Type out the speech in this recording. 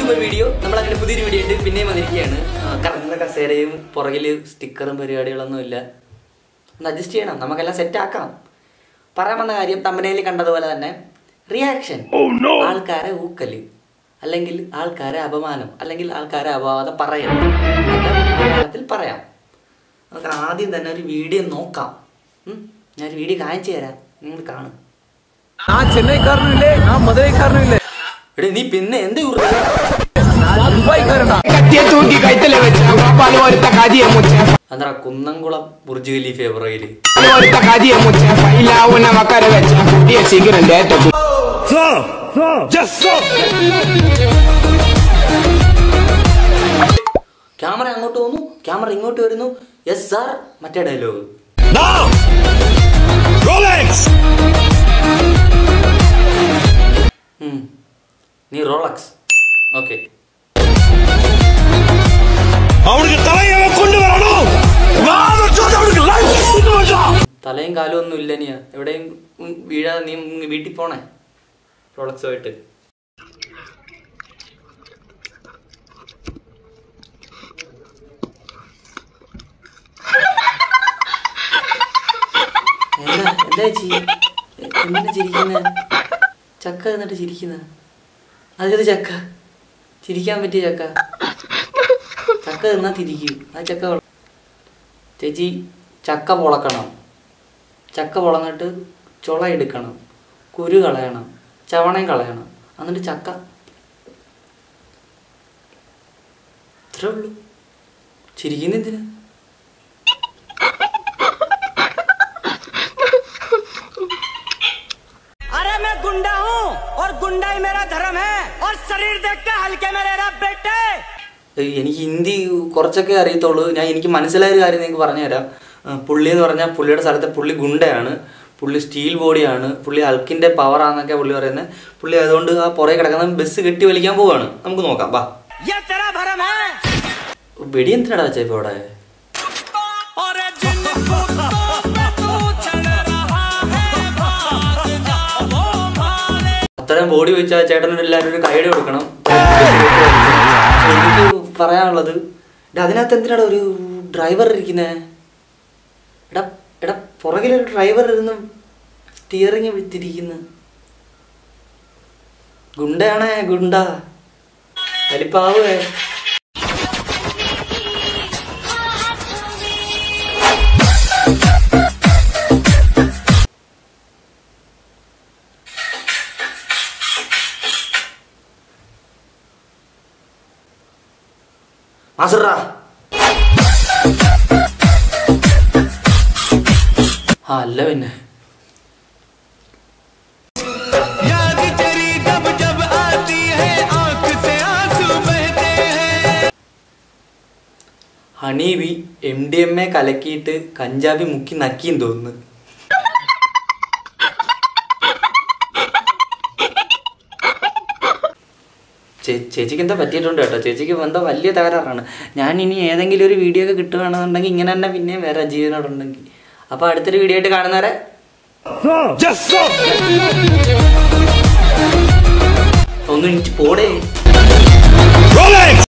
YouTube video നമ്മൾ അങ്ങനെ പുതിയൊരു വീഡിയോ ഉണ്ട് പിന്നെയും വന്നിരിക്കുകയാണ് ആ, കറങ്ങുന്ന കസേരയും പുറകിൽ സ്റ്റിക്കറും പരിപാടികളൊന്നും ഇല്ല ഒന്ന് അഡ്ജസ്റ്റ് ചെയ്യണം നമുക്കെല്ലാം സെറ്റ് ആക്കാം പറയാൻ വന്ന കാര്യം തമ്പനയിൽ കണ്ടതുപോലെ തന്നെ റിയാക്ഷൻ ആൾക്കാരെ ഊക്കല് അല്ലെങ്കിൽ ആൾക്കാരെ അപമാനം അല്ലെങ്കിൽ ആൾക്കാരെ അപവാദം പറയൽ എന്നൊക്കെ മലയാളത്തിൽ പറയാം നമുക്ക് ആദ്യം തന്നെ ഒരു വീഡിയോ നോക്കാം ഉം? ഞാനൊരു വീഡിയോ കാണിച്ചു തരാം നിങ്ങൾ കാണും நான் சென்னைக்காரனும் இல்லை நான் மதுரைக்காரனும் இல்லை എടേ നീ പിന്നെ എന്ത് ഉറുദു? நான் துபாய்க்காரன்டா കത്തിയെ തൂക്കി കൈത്തല വെച്ച പാപ്പാല് ഒരുത്ത കതിയെ മുച്ച എന്താ കുന്നംകുളം ബുർജ് ഖലീഫ ഫെബ്രുവരി ഒരുത്ത കതിയെ മുച്ച ഫൈലാവുന്ന മക്കര വെച്ച പുതിയ സിഗരറ്റ് ഏറ്റ ക്യാമറ അങ്ങോട്ട് പോകുന്നു ക്യാമറ ഇങ്ങോട്ട് വരുന്നു യെസ് സാർ മറ്റേ ഡയലോഗ് നീ റോളക്സ് ഓക്കെ அவனுக்கு தலையை கொண்டு வரணும் நான் சொன்ன அவனுக்கு லைஃப் கொண்டு வரணும் തലയും കാലും ഒന്നും ഇല്ല നീ എവിടെയും ഉം വീഴാതെ നീ ഉം വീട്ടിൽ പോണേ റോളക്സുമായിട്ട് എന്താ എന്താ ചി എന്തിനാ ചിരിക്കുന്ന ചക്ക എന്നിട്ട് ചിരിക്കുന്ന അതേത് ചക്ക ചിരിക്കാൻ പറ്റിയ ചക്ക ചക്ക തിന്നാ തിരിക്കും ആ ചക്ക കൊ- ചേച്ചി ചക്ക പൊളക്കണം ചക്ക പൊളന്നിട്ട് ചുള എടുക്കണം കുരു കളയണം ചവണയും കളയണം എന്നിട്ട് ചക്ക ഇത്രേ ഉള്ളൂ ചിരിക്കുന്ന എന്തിനാ अरे मैं गुंडा हूँ और गुंडाई मेरा धर्म है और शरीर देख के हल्के में रहना बेटे ഏയ് എനിക്ക് ഹിന്ദി കുറച്ചൊക്കെ അറിയത്തുള്ളൂ ഞാൻ എനിക്ക് മനസ്സിലായ ഒരു കാര്യം നിങ്ങൾക്ക് പറഞ്ഞുതരാം ആ, പുള്ളി എന്ന് പറഞ്ഞാൽ പുള്ളിയുടെ സ്ഥലത്തെ പുള്ളി ഗുണ്ടയാണ് പുള്ളി സ്റ്റീൽ ബോഡിയാണ് പുള്ളി അൽക്കിൻ്റെ പവറാന്നൊക്കെ പുള്ളി പറയുന്നത് പുള്ളി അതുകൊണ്ട് ആ പുറകെ കിടക്കുന്ന ബസ് കെട്ടി വലിക്കാൻ പോവാണ് നമുക്ക് നോക്കാം വാ ये तेरा भरम है വെടി എന്തിനാടാ വെച്ചാ ഇപ്പോൾ അവിടെ और जिन कुत्तों पे तू चढ़ रहा है भाग जाओ भाले അത്രയും ബോഡി വെച്ചാൽ ചേട്ടനോട് എല്ലാവരും ഒരു കൈഡ് കൊടുക്കണം എനിക്ക് പറയാനുള്ളത് എടാ അതിനകത്ത് എന്തിനാടാ ഒരു ഡ്രൈവർ ഇരിക്കുന്നേ എടാ എടാ പുറകിലൊരു ഡ്രൈവർ ഇരുന്ന് സ്റ്റിയറിങ് വിട്ടിരിക്കുന്നു ഗുണ്ടയാണേ ഗുണ്ട വലിപ്പാവേ മാസറാ ആ അല്ല പിന്നെ याद तेरी जब जब आती है आंख से आंसू बहते हैं honeybee M D M A കലക്കിയിട്ട് കഞ്ചാബി മുക്കി നക്കിയും തോന്നുന്നു ചേ- ചേച്ചിക്ക് എന്താ പറ്റിയിട്ടുണ്ട് കേട്ടോ ചേച്ചിക്ക് എന്താ വലിയ തകരാറാണ് ഞാൻ ഇനി ഏതെങ്കിലും ഒരു വീഡിയോ ഒക്കെ കിട്ടുകയാണെന്നുണ്ടെങ്കിൽ ഇങ്ങനെ തന്നെ പിന്നെയും വേറെ ജീവനോടുണ്ടെങ്കിൽ അപ്പോൾ അടുത്തൊരു വീഡിയോ ആയിട്ട് കാണുന്നവരെ ഒന്ന് എനിക്ക് പോടേ